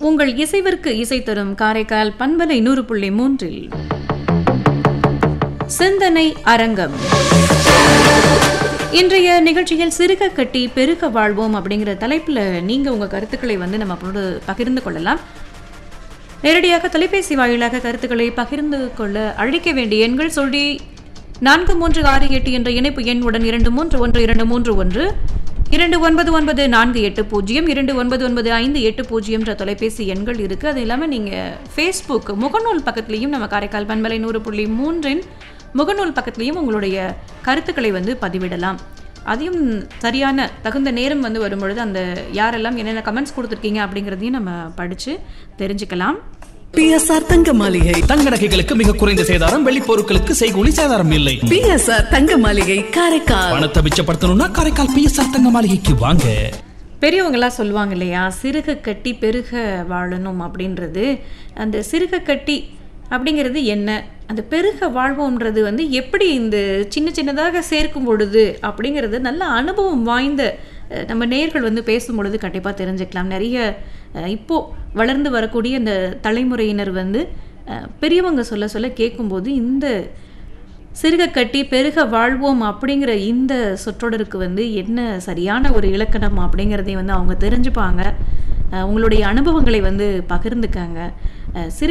உங்கள் இசைவிற்கு இசை தரும் காரைக்கால் பண்பலை நூறு புள்ளி மூன்றில் சிந்தனை அரங்கம் இன்றைய நிகழ்ச்சியில் சிறுக கட்டி பெருக வாழ்வோம் அப்படிங்கிற தலைப்பில் நீங்கள் உங்கள் கருத்துக்களை வந்து நம்ம அப்போது பகிர்ந்து கொள்ளலாம் நேரடியாக தொலைபேசி வாயிலாக கருத்துக்களை பகிர்ந்து கொள்ள அழைக்க வேண்டிய எண்கள் சொல்லி நான்கு மூன்று ஆறு எட்டு என்ற இணைப்பு எண் உடன் இரண்டு மூன்று ஒன்று இரண்டு மூன்று ஒன்று இரண்டு ஒன்பது ஒன்பது நான்கு எட்டு பூஜ்ஜியம் இரண்டு ஒன்பது ஒன்பது ஐந்து எட்டு பூஜ்ஜியம் என்ற தொலைபேசி எண்கள் இருக்குது அது இல்லாமல் நீங்கள் ஃபேஸ்புக் முகநூல் பக்கத்துலேயும் நம்ம காரைக்கால் பண்பலை நூறு புள்ளி மூன்றின் முகநூல் பக்கத்துலேயும் உங்களுடைய கருத்துக்களை வந்து பதிவிடலாம் அதையும் சரியான தகுந்த நேரம் வந்து வரும்பொழுது அந்த யாரெல்லாம் என்னென்ன கமெண்ட்ஸ் கொடுத்துருக்கீங்க அப்படிங்கிறதையும் நம்ம படித்து தெரிஞ்சுக்கலாம் பிஎஸ்ஆர் தங்க மாளிகை தங்க நகைகளுக்கு மிக குறைந்த சேதாரம் வெள்ளி பொருட்களுக்கு செய்கூலி சேதாரம் இல்லை பிஎஸ்ஆர் தங்க மாளிகை காரைக்கால் பணத்தை மிச்சப்படுத்தணும்னா காரைக்கால் பிஎஸ்ஆர் தங்க மாளிகைக்கு வாங்க பெரியவங்களாம் சொல்லுவாங்க இல்லையா சிறுக கட்டி பெருக வாழணும் அப்படின்றது அந்த சிறுக கட்டி அப்படிங்கிறது என்ன அந்த பெருக வாழ்வோம்ன்றது வந்து எப்படி இந்த சின்ன சின்னதாக சேர்க்கும் பொழுது அப்படிங்கிறது நல்ல அனுபவம் வாய்ந்த அஹ், நம்ம நேர்கள் வந்து பேசும் பொழுது கண்டிப்பாக தெரிஞ்சுக்கலாம் நிறைய அஹ், இப்போ வளர்ந்து வரக்கூடிய இந்த தலைமுறையினர் வந்து அஹ், பெரியவங்க சொல்ல சொல்ல கேட்கும்போது இந்த சிறுக கட்டி பெருக வாழ்வோம் அப்படிங்கிற இந்த சொற்றொடருக்கு வந்து என்ன சரியான ஒரு இலக்கணம் அப்படிங்கிறதையும் வந்து அவங்க தெரிஞ்சுப்பாங்க அஹ் உங்களுடைய அனுபவங்களை வந்து பகிர்ந்துக்காங்க அஹ் சிறு